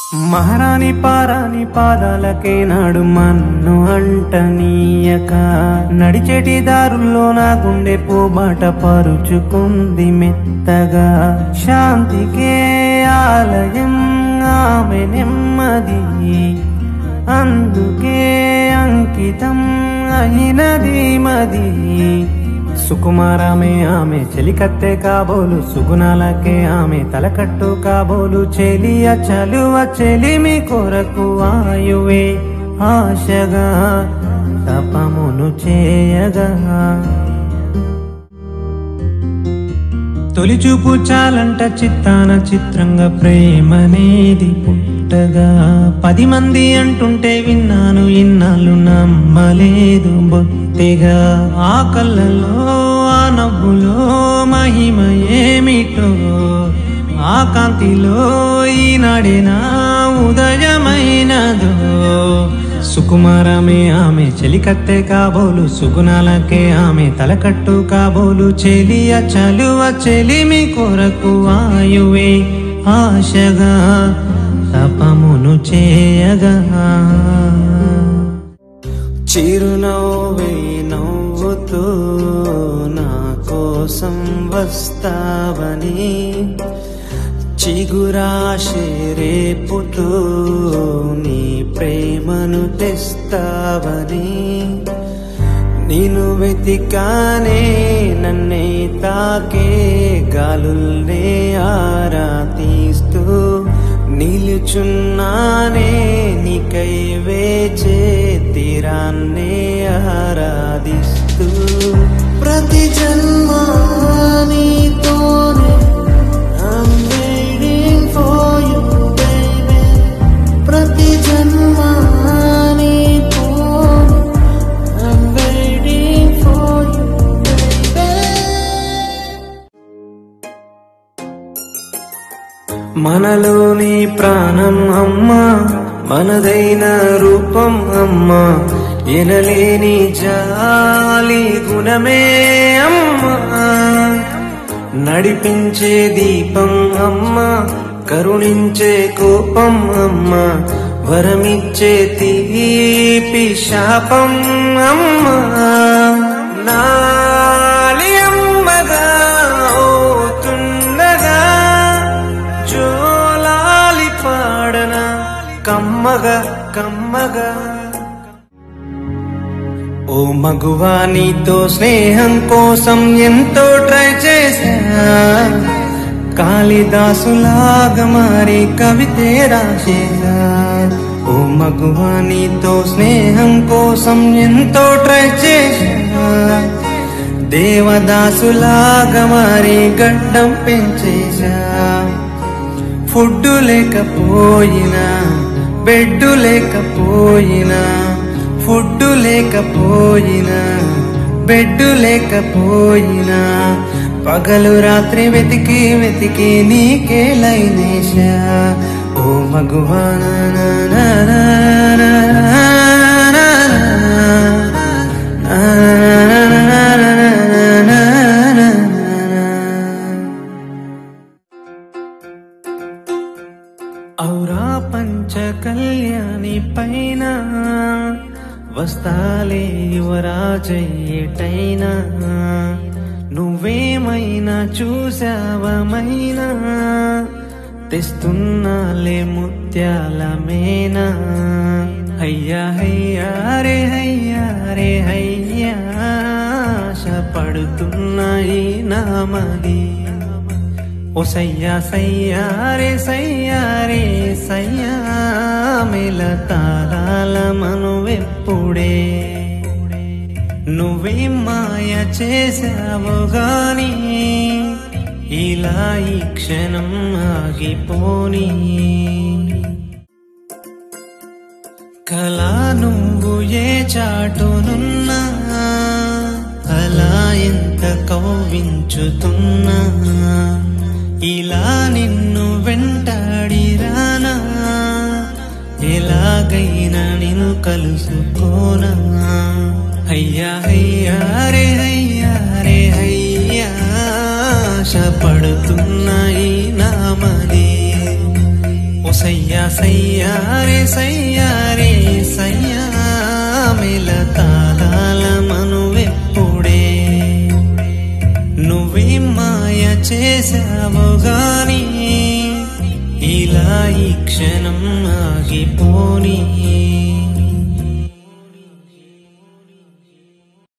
మహారాణి పారాని పాదాలకే నాడు మన్ను అంటనీయక నడిచేటి దారుల్లో నా గుండె పూబాట పరుచుకుంది మెత్తగా శాంతికే ఆలయం ఆమె నెమ్మది అందుకే అంకితం అయినది మది సుకుమారమే ఆమె చెలికత్తె కాబోలు సుగుణాలకే ఆమె తలకట్టు కాబోలు చెలియ చలువ చెలిమి కొరకు ఆయువే ఆశగా తపమును చేయగా తొలి చూపు చాలంట చిత్తాన చిత్రంగా ప్రేమనేది పుట్టగా పది మంది అంటుంటే విన్నాను ఇన్నాళ్ళు నమ్మలేదు బొత్తిగా ఆ కళ్ళలో ఆ నవ్వులో మహిమ ఏమిటో ఆ కాంతిలో ఈనాడే నా ఉదయమైనదో సుకుమారమే ఆమె చెలికత్తె కాబోలు సుగుణాలకే ఆమె తలకట్టు కాబోలు చెలియ చలువ చెలిమి కొరకు ఆయువే ఆశగా తపమును చేయగా చిరునవ్వే నవ్వుతూ నా కోసం వస్తావని చిగురాశే రేపుతూ నీ ప్రేమను తెస్తావని నేను వెతికానే నన్నే తాకే గాలుల్నే ఆరా తీస్తూ నిలుచున్నానే నీకై వేచే తీరాన్నే ఆరాధిస్తూ ప్రతి జన్మ నీతోనే I'm waiting for you, baby. ప్రతి జన్మ నీతోనే I'm waiting for you, baby. మనలోని ప్రాణం అమ్మా మనదైన రూపం అమ్మా ఎనలేని జాలి గుణమే అమ్మా నడిపించే దీపం అమ్మా కరుణించే కోపం అమ్మా వరమిచ్చే తీపి శాపం అమ్మా నాలి అమ్మగా అవుతుండగా జోలాలి పాడన కమ్మగా కమ్మగా ఓ మగువా నీతో స్నేహం కోసం ఎంతో ట్రై చేశా కాళిదాసులాగా మారి కవితే రాసేసా ఓ మగువా నీతో స్నేహం కోసం ఎంతో ట్రై చేశా దేవదాసులాగా మారి గడ్డం పెంచేశా ఫుడ్ లేకపోయినా బెడ్ లేకపోయినా ఫుడ్ లేకపోయినా బెడ్ లేకపోయినా పగలు రాత్రి వెతికి వెతికి నీకే లైనేశా ఓ మగువానా ఔరా పంచ కళ్యాణి పైన వస్తాలే యువరాజయ్యేటైనా నువ్వేమైనా చూసావమైనా తెస్తున్నాలే ముత్యాల మేనా అయ్యా హయ్యా రే హయ్యా రే హయ్యా ఆశ పడుతున్నాయి నామది ఓ సయ్యా సయ్యా రే సయ్యా రే సయ్యా మెల తాళాల మనువెప్పుడే నువ్వేం మాయ చేసావు గాని ఇలా ఈ క్షణం ఆగిపోని కళా నువ్వు ఏ చాటునున్నా అలా ఎంత కవ్వించుతున్నా ఇలా నిన్ను వెంటాడి రానా ఎలాగైనా నిన్ను కలుసుకోనా అయ్యా అయ్యా రే అయ్యా రే అయ్యా ఆశ పడుతున్నాయి నామది ఓ సయ్యా సయ్యా రే సయ్యా రే సయ్యా మెల తాళాల మనువెప్పుడే నువ్వేం మాయ చేసావు గాని ఇలా ఈ క్షణం ఆగిపోని